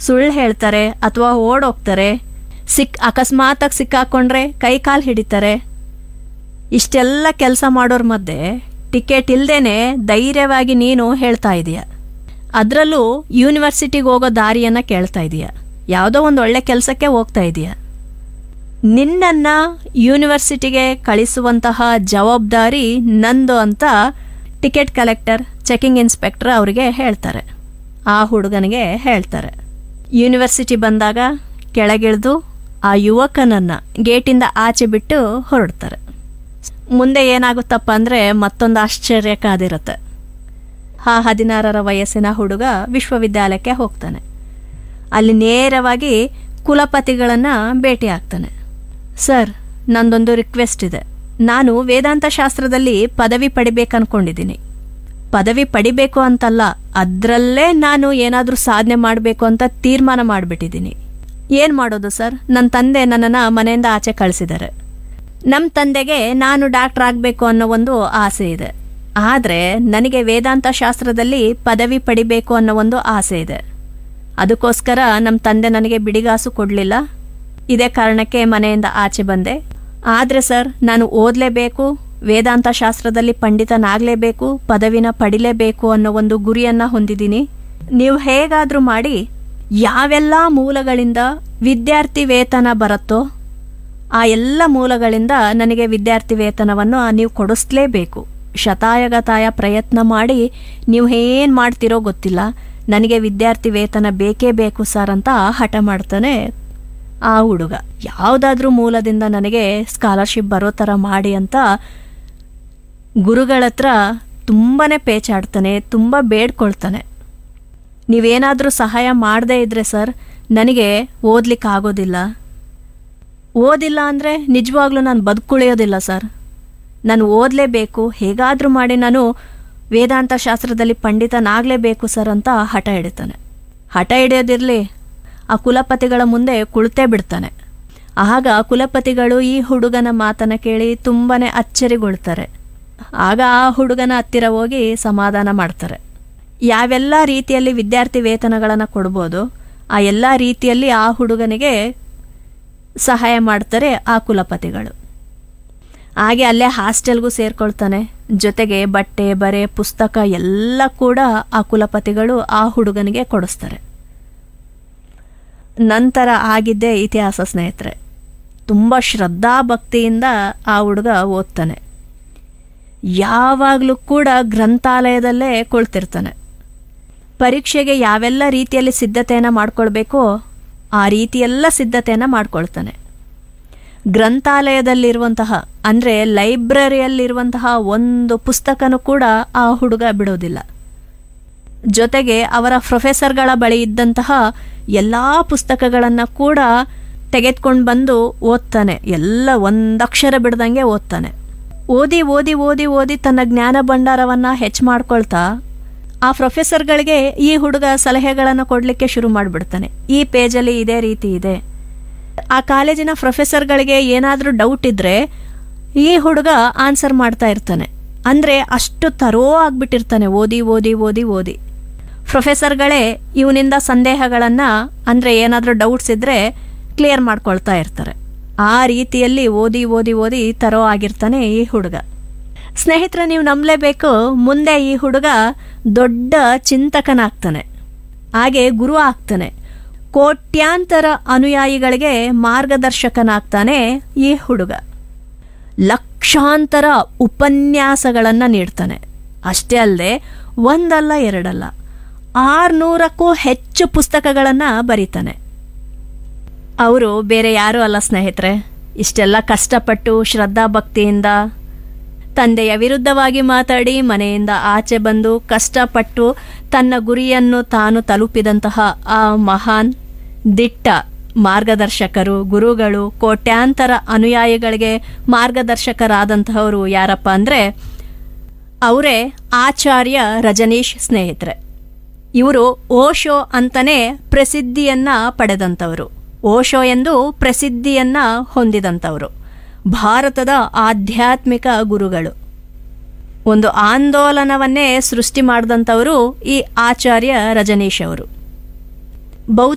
ಸುಳ್ಳು ಹೇಳ್ತಾರೆ ಅಥವಾ ಓಡೋಗ್ತಾರೆ ಸಿಕ್ ಅಕಸ್ಮಾತಾಗಿ ಸಿಕ್ಕಾಕೊಂಡ್ರೆ ಕೈ ಕಾಲು ಹಿಡಿತಾರೆ ಇಷ್ಟೆಲ್ಲ ಕೆಲಸ ಮಾಡೋರ ಮಧ್ಯೆ ಟಿಕೆಟ್ ಇಲ್ದೇನೆ ಧೈರ್ಯವಾಗಿ ನೀನು ಹೇಳ್ತಾ ಇದೀಯ ಅದರಲ್ಲೂ ಯೂನಿವರ್ಸಿಟಿಗೆ ಹೋಗೋ ದಾರಿಯನ್ನು ಕೇಳ್ತಾ ಇದೀಯ ಯಾವುದೋ ಒಂದು ಒಳ್ಳೆ ಕೆಲಸಕ್ಕೆ ಹೋಗ್ತಾ ಇದೀಯ ನಿನ್ನನ್ನ ಯೂನಿವರ್ಸಿಟಿಗೆ ಕಳಿಸುವಂತಹ ಜವಾಬ್ದಾರಿ ನಂದು ಅಂತ ಟಿಕೆಟ್ ಕಲೆಕ್ಟರ್ ಚೆಕಿಂಗ್ ಇನ್ಸ್ಪೆಕ್ಟರ್ ಅವರಿಗೆ ಹೇಳ್ತಾರೆ ಆ ಹುಡುಗನಿಗೆ ಹೇಳ್ತಾರೆ ಯೂನಿವರ್ಸಿಟಿ ಬಂದಾಗ ಕೆಳಗಿಳಿದು ಆ ಯುವಕನನ್ನ ಗೇಟಿಂದ ಆಚೆ ಬಿಟ್ಟು ಹೊರಡ್ತಾರೆ ಮುಂದೆ ಏನಾಗುತ್ತಪ್ಪ ಅಂದರೆ ಮತ್ತೊಂದು ಆಶ್ಚರ್ಯ ಕಾದಿರುತ್ತೆ ಆ ಹದಿನಾರರ ವಯಸ್ಸಿನ ಹುಡುಗ ವಿಶ್ವವಿದ್ಯಾಲಯಕ್ಕೆ ಹೋಗ್ತಾನೆ ಅಲ್ಲಿ ನೇರವಾಗಿ ಕುಲಪತಿಗಳನ್ನು ಭೇಟಿ ಆಗ್ತಾನೆ ಸರ್ ನಂದೊಂದು ರಿಕ್ವೆಸ್ಟ್ ಇದೆ ನಾನು ವೇದಾಂತ ಶಾಸ್ತ್ರದಲ್ಲಿ ಪದವಿ ಪಡಿಬೇಕು ಅನ್ಕೊಂಡಿದ್ದೀನಿ ಪದವಿ ಪಡಿಬೇಕು ಅಂತಲ್ಲ ಅದರಲ್ಲೇ ನಾನು ಏನಾದರೂ ಸಾಧನೆ ಮಾಡಬೇಕು ಅಂತ ತೀರ್ಮಾನ ಮಾಡಿಬಿಟ್ಟಿದ್ದೀನಿ ಏನು ಮಾಡೋದು ಸರ್ ನನ್ನ ತಂದೆ ನನ್ನನ್ನು ಮನೆಯಿಂದ ಆಚೆ ಕಳಿಸಿದ್ದಾರೆ ನಮ್ಮ ತಂದೆಗೆ ನಾನು ಡಾಕ್ಟರ್ ಆಗಬೇಕು ಅನ್ನೋ ಒಂದು ಆಸೆ ಇದೆ ಆದರೆ ನನಗೆ ವೇದಾಂತ ಶಾಸ್ತ್ರದಲ್ಲಿ ಪದವಿ ಪಡಿಬೇಕು ಅನ್ನೋ ಒಂದು ಆಸೆ ಇದೆ ಅದಕ್ಕೋಸ್ಕರ ನಮ್ಮ ತಂದೆ ನನಗೆ ಬಿಡಿಗಾಸು ಕೊಡಲಿಲ್ಲ ಇದೇ ಕಾರಣಕ್ಕೆ ಮನೆಯಿಂದ ಆಚೆ ಬಂದೆ ಆದರೆ ಸರ್ ನಾನು ಓದಲೇಬೇಕು ವೇದಾಂತ ಶಾಸ್ತ್ರದಲ್ಲಿ ಪಂಡಿತನಾಗಲೇಬೇಕು ಪದವಿನ ಪಡಿಲೇಬೇಕು ಅನ್ನೋ ಒಂದು ಗುರಿಯನ್ನು ಹೊಂದಿದ್ದೀನಿ ನೀವು ಹೇಗಾದರೂ ಮಾಡಿ ಯಾವೆಲ್ಲ ಮೂಲಗಳಿಂದ ವಿದ್ಯಾರ್ಥಿ ವೇತನ ಬರುತ್ತೋ ಆ ಎಲ್ಲ ಮೂಲಗಳಿಂದ ನನಗೆ ವಿದ್ಯಾರ್ಥಿ ವೇತನವನ್ನು ನೀವು ಕೊಡಿಸ್ಲೇಬೇಕು ಶತಾಯಗತಾಯ ಪ್ರಯತ್ನ ಮಾಡಿ ನೀವು ಏನು ಮಾಡ್ತಿರೋ ಗೊತ್ತಿಲ್ಲ ನನಗೆ ವಿದ್ಯಾರ್ಥಿ ವೇತನ ಬೇಕೇ ಬೇಕು ಸರ್ ಅಂತ ಹಠ ಮಾಡ್ತಾನೆ ಆ ಹುಡುಗ ಯಾವುದಾದ್ರೂ ಮೂಲದಿಂದ ನನಗೆ ಸ್ಕಾಲರ್ಶಿಪ್ ಬರೋ ಥರ ಮಾಡಿ ಅಂತ ಗುರುಗಳ ಹತ್ರ ತುಂಬಾ ಪೇಚಾಡ್ತಾನೆ ತುಂಬ ಬೇಡ್ಕೊಳ್ತಾನೆ ನೀವೇನಾದರೂ ಸಹಾಯ ಮಾಡದೇ ಇದ್ರೆ ಸರ್ ನನಗೆ ಓದ್ಲಿಕ್ಕೆ ಆಗೋದಿಲ್ಲ ಓದಿಲ್ಲ ಅಂದರೆ ನಿಜವಾಗ್ಲೂ ನಾನು ಬದುಕುಳಿಯೋದಿಲ್ಲ ಸರ್ ನಾನು ಓದಲೇಬೇಕು ಹೇಗಾದರೂ ಮಾಡಿ ನಾನು ವೇದಾಂತ ಶಾಸ್ತ್ರದಲ್ಲಿ ಪಂಡಿತನಾಗಲೇಬೇಕು ಸರ್ ಅಂತ ಹಠ ಹಿಡಿತಾನೆ ಹಠ ಹಿಡಿಯೋದಿರಲಿ ಆ ಕುಲಪತಿಗಳ ಮುಂದೆ ಕುಳಿತೇ ಬಿಡ್ತಾನೆ ಆಗ ಕುಲಪತಿಗಳು ಈ ಹುಡುಗನ ಮಾತನ್ನು ಕೇಳಿ ತುಂಬಾ ಅಚ್ಚರಿಗೊಳ್ತಾರೆ ಆಗ ಆ ಹುಡುಗನ ಹತ್ತಿರ ಹೋಗಿ ಸಮಾಧಾನ ಮಾಡ್ತಾರೆ ಯಾವೆಲ್ಲ ರೀತಿಯಲ್ಲಿ ವಿದ್ಯಾರ್ಥಿ ವೇತನಗಳನ್ನು ಕೊಡ್ಬೋದು ಆ ಎಲ್ಲ ರೀತಿಯಲ್ಲಿ ಆ ಹುಡುಗನಿಗೆ ಸಹಾಯ ಮಾಡ್ತಾರೆ ಆ ಕುಲಪತಿಗಳು ಹಾಗೆ ಅಲ್ಲೇ ಹಾಸ್ಟೆಲ್ಗೂ ಸೇರ್ಕೊಳ್ತಾನೆ ಜೊತೆಗೆ ಬಟ್ಟೆ ಬರೆ ಪುಸ್ತಕ ಎಲ್ಲ ಕೂಡ ಆ ಕುಲಪತಿಗಳು ಆ ಹುಡುಗನಿಗೆ ಕೊಡಿಸ್ತಾರೆ ನಂತರ ಆಗಿದ್ದೇ ಇತಿಹಾಸ ಸ್ನೇಹಿತರೆ ತುಂಬ ಶ್ರದ್ಧಾ ಭಕ್ತಿಯಿಂದ ಆ ಹುಡುಗ ಓದ್ತಾನೆ ಯಾವಾಗಲೂ ಕೂಡ ಗ್ರಂಥಾಲಯದಲ್ಲೇ ಕುಳಿತಿರ್ತಾನೆ ಪರೀಕ್ಷೆಗೆ ಯಾವೆಲ್ಲ ರೀತಿಯಲ್ಲಿ ಸಿದ್ಧತೆಯನ್ನು ಮಾಡ್ಕೊಳ್ಬೇಕೋ ಆ ರೀತಿಯೆಲ್ಲ ಸಿದ್ಧತೆಯನ್ನು ಮಾಡ್ಕೊಳ್ತಾನೆ ಗ್ರಂಥಾಲಯದಲ್ಲಿರುವಂತಹ ಅಂದರೆ ಲೈಬ್ರರಿಯಲ್ಲಿರುವಂತಹ ಒಂದು ಪುಸ್ತಕನೂ ಕೂಡ ಆ ಹುಡುಗ ಬಿಡೋದಿಲ್ಲ ಜೊತೆಗೆ ಅವರ ಪ್ರೊಫೆಸರ್ಗಳ ಬಳಿ ಇದ್ದಂತಹ ಎಲ್ಲ ಪುಸ್ತಕಗಳನ್ನು ಕೂಡ ತೆಗೆದುಕೊಂಡು ಬಂದು ಓದ್ತಾನೆ ಎಲ್ಲ ಒಂದಕ್ಷರ ಬಿಡ್ದಂಗೆ ಓದ್ತಾನೆ ಓದಿ ಓದಿ ಓದಿ ಓದಿ ತನ್ನ ಜ್ಞಾನ ಭಂಡಾರವನ್ನು ಹೆಚ್ಚು ಮಾಡ್ಕೊಳ್ತಾ ಆ ಪ್ರೊಫೆಸರ್ಗಳಿಗೆ ಈ ಹುಡುಗ ಸಲಹೆಗಳನ್ನು ಕೊಡಲಿಕ್ಕೆ ಶುರು ಮಾಡಿಬಿಡ್ತಾನೆ ಈ ಪೇಜಲ್ಲಿ ಇದೇ ರೀತಿ ಇದೆ ಆ ಕಾಲೇಜಿನ ಪ್ರೊಫೆಸರ್ಗಳಿಗೆ ಏನಾದರೂ ಡೌಟ್ ಇದ್ದರೆ ಈ ಹುಡುಗ ಆನ್ಸರ್ ಮಾಡ್ತಾ ಇರ್ತಾನೆ ಅಂದರೆ ಅಷ್ಟು ತರೋ ಆಗ್ಬಿಟ್ಟಿರ್ತಾನೆ ಓದಿ ಓದಿ ಓದಿ ಓದಿ ಪ್ರೊಫೆಸರ್ಗಳೇ ಇವನಿಂದ ಸಂದೇಹಗಳನ್ನು ಅಂದರೆ ಏನಾದರೂ ಡೌಟ್ಸ್ ಇದ್ದರೆ ಕ್ಲಿಯರ್ ಮಾಡ್ಕೊಳ್ತಾ ಇರ್ತಾರೆ ಆ ರೀತಿಯಲ್ಲಿ ಓದಿ ಓದಿ ಓದಿ ತರೋ ಆಗಿರ್ತಾನೆ ಈ ಹುಡುಗ ಸ್ನೇಹಿತರೆ ನೀವು ನಂಬಲೇಬೇಕು ಮುಂದೆ ಈ ಹುಡುಗ ದೊಡ್ಡ ಚಿಂತಕನಾಗ್ತಾನೆ ಹಾಗೆ ಗುರು ಆಗ್ತಾನೆ ಕೋಟ್ಯಾಂತರ ಅನುಯಾಯಿಗಳಿಗೆ ಮಾರ್ಗದರ್ಶಕನಾಗ್ತಾನೆ ಈ ಹುಡುಗ ಲಕ್ಷಾಂತರ ಉಪನ್ಯಾಸಗಳನ್ನು ನೀಡ್ತಾನೆ ಅಷ್ಟೇ ಅಲ್ಲದೆ ಒಂದಲ್ಲ ಎರಡಲ್ಲ ಆರುನೂರಕ್ಕೂ ಹೆಚ್ಚು ಪುಸ್ತಕಗಳನ್ನು ಬರೀತಾನೆ ಅವರು ಬೇರೆ ಯಾರೂ ಅಲ್ಲ ಸ್ನೇಹಿತರೆ ಇಷ್ಟೆಲ್ಲ ಕಷ್ಟಪಟ್ಟು ಶ್ರದ್ಧಾ ಭಕ್ತಿಯಿಂದ ತಂದೆಯ ವಿರುದ್ಧವಾಗಿ ಮಾತಾಡಿ ಮನೆಯಿಂದ ಆಚೆ ಬಂದು ಕಷ್ಟಪಟ್ಟು ತನ್ನ ಗುರಿಯನ್ನು ತಾನು ತಲುಪಿದಂತಹ ಆ ಮಹಾನ್ ದಿಟ್ಟ ಮಾರ್ಗದರ್ಶಕರು ಗುರುಗಳು ಕೋಟ್ಯಾಂತರ ಅನುಯಾಯಿಗಳಿಗೆ ಮಾರ್ಗದರ್ಶಕರಾದಂತಹವರು ಯಾರಪ್ಪ ಅಂದರೆ ಅವರೇ ಆಚಾರ್ಯ ರಜನೀಶ್ ಸ್ನೇಹಿತರೆ ಇವರು ಓಶೋ ಅಂತಲೇ ಪ್ರಸಿದ್ಧಿಯನ್ನ ಪಡೆದಂಥವರು ಓಶೋ ಎಂದು ಪ್ರಸಿದ್ಧಿಯನ್ನ ಹೊಂದಿದಂಥವರು ಭಾರತದ ಆಧ್ಯಾತ್ಮಿಕ ಗುರುಗಳು ಒಂದು ಆಂದೋಲನವನ್ನೇ ಸೃಷ್ಟಿ ಮಾಡಿದಂಥವರು ಈ ಆಚಾರ್ಯ ರಜನೀಶ್ ಅವರು ಬೌದ್ಧ